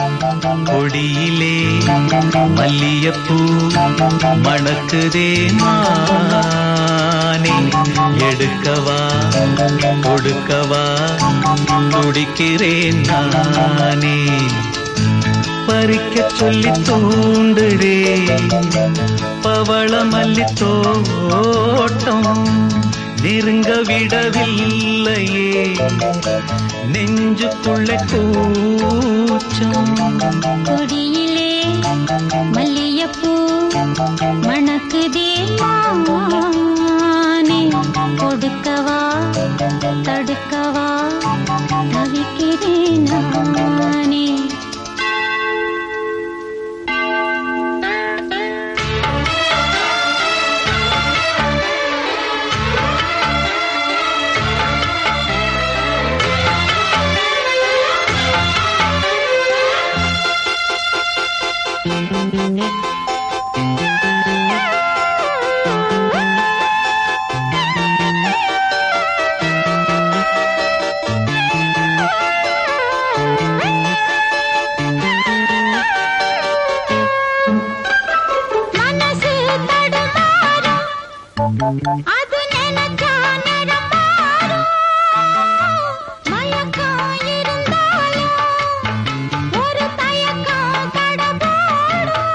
கொடியிலே மல்லியப்பூ மணக்குதே மானே எடுக்கவா கொடுக்கவா துடிக்கிறேன் நானே பறிக்க சொல்லி தூண்டுடே பவள மல்லி தோட்டம் நெருங்க விடவில்லையே நெஞ்சுக்குள்ள கூச்சம் கொடியிலே மல்லியப்பூ மணக்குதே மானே கொடுக்கவா தடுக்கவா தவிக்கிறேன் நானே மனசு தடுமாறும் அது நினைச்சா நிறம் மாறும் மயக்கம் இருந்தாலும் ஒரு தயக்கம் தடபோடும்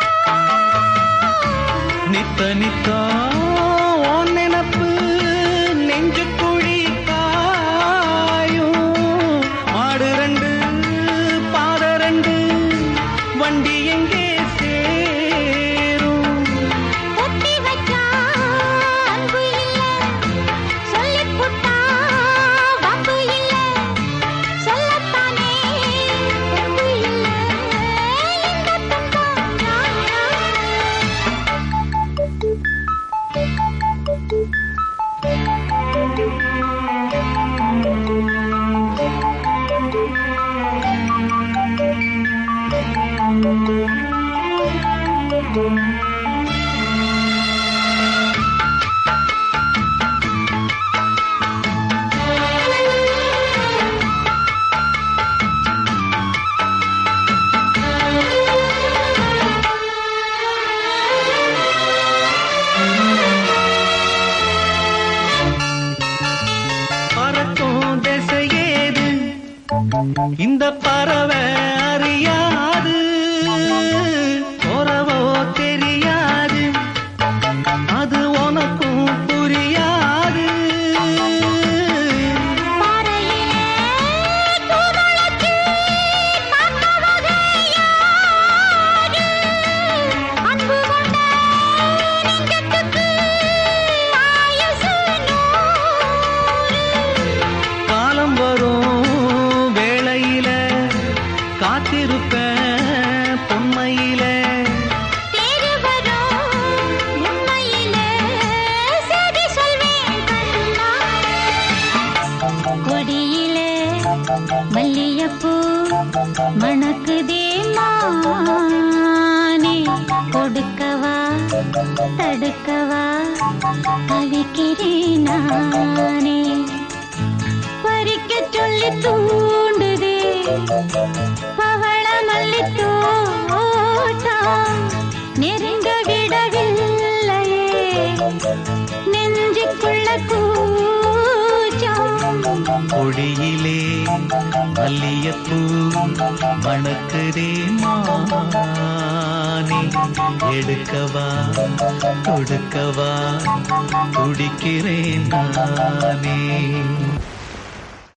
நித்த நித்தா உன் நினப்பு நெஞ்சு குழி காயும் மாடு ரெண்டு பாத ரெண்டு வண்டி எங்கே சேரும் ஒட்டி வச்சா அன்பு இல்ல சொல்லிப் புட்டா வம்பு இல்ல சொல்லத்தானே அன்பு இல்ல இந்த துன்பம் நியாயம். பறக்கும் திசையேது இந்த பறவை அறியாது உறவோ தெரியாது அது உனக்கும் புரியாது பாறையிலே தூரலுக்கு காத்தவகை யாரு? அன்பு கொண்ட நெஞ்சத்துக்கு ஆயுசு நூறு. காலம் வரும் வேளையில காத்திருப்பேன் பொன்மையில தேடி வரும் உண்மையிலே செய்தி சொல்வேன் கண்ணா. கொடியிலே மல்லியப்பூ மணக்குதே மானே கொடுக்கவா தடுக்கவா தவிக்கிறேன் நானே பறிக்க சொல்லி தூண்டுதே பவள மல்லி தோட்டம் நெருங்க விடவில்லையே நெஞ்சுக்குள்ள கூச்சம் கொடியிலே மல்லியப்பூ மணக்குதே மானே எடுக்கவா கொடுக்கவா துடிக்கிறேன் நானே